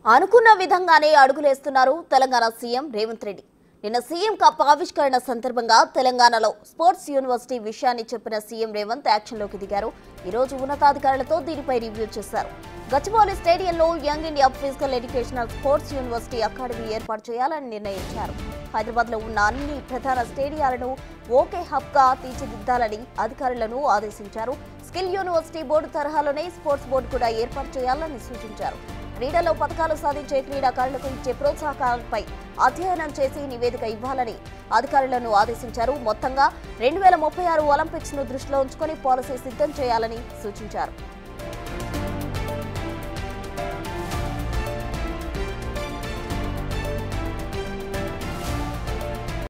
అనుకున్న విధంగానే అడుగులేస్తున్నారు తెలంగాణ సీఎం రేవంత్ రెడ్డి నిన్న సీఎం కప్ ఆవిష్కరణ సందర్భంగా తెలంగాణలో స్పోర్ట్స్ యూనివర్సిటీ విషయాన్ని చెప్పిన సీఎం రేవంత్ యాక్షన్లోకి దిగారు ఈ రోజు ఉన్నతాధికారులతో దీనిపై రివ్యూ చేశారు గచ్చిబౌలి స్టేడియంలో young India physical educational sports university academy ఏర్పాటు చేయాలని నిర్ణయించారు హైదరాబాద్ లో ఉన్న అన్ని ప్రధాన స్టేడియాలను ఓకే హబ్ గా తీర్చిదిద్దాలని అధికారులను ఆదేశించారు స్కిల్ యూనివర్సిటీ బోర్డు తరహాలోనే స్పోర్ట్స్ బోర్డు కూడా ఏర్పాటు చేయాలని సూచించారు క్రీడలో పథకాలు సాధించే క్రీడాకారులకు ఇచ్చే ప్రోత్సాహకాలపై అధ్యయనం చేసి నివేదిక ఇవ్వాలని అధికారులను ఆదేశించారు మొత్తంగా రెండు వేల ముప్పై ఆరు ఒలింపిక్స్ ను దృష్టిలో ఉంచుకొని పాలసీ సిద్ధం చేయాలని సూచించారు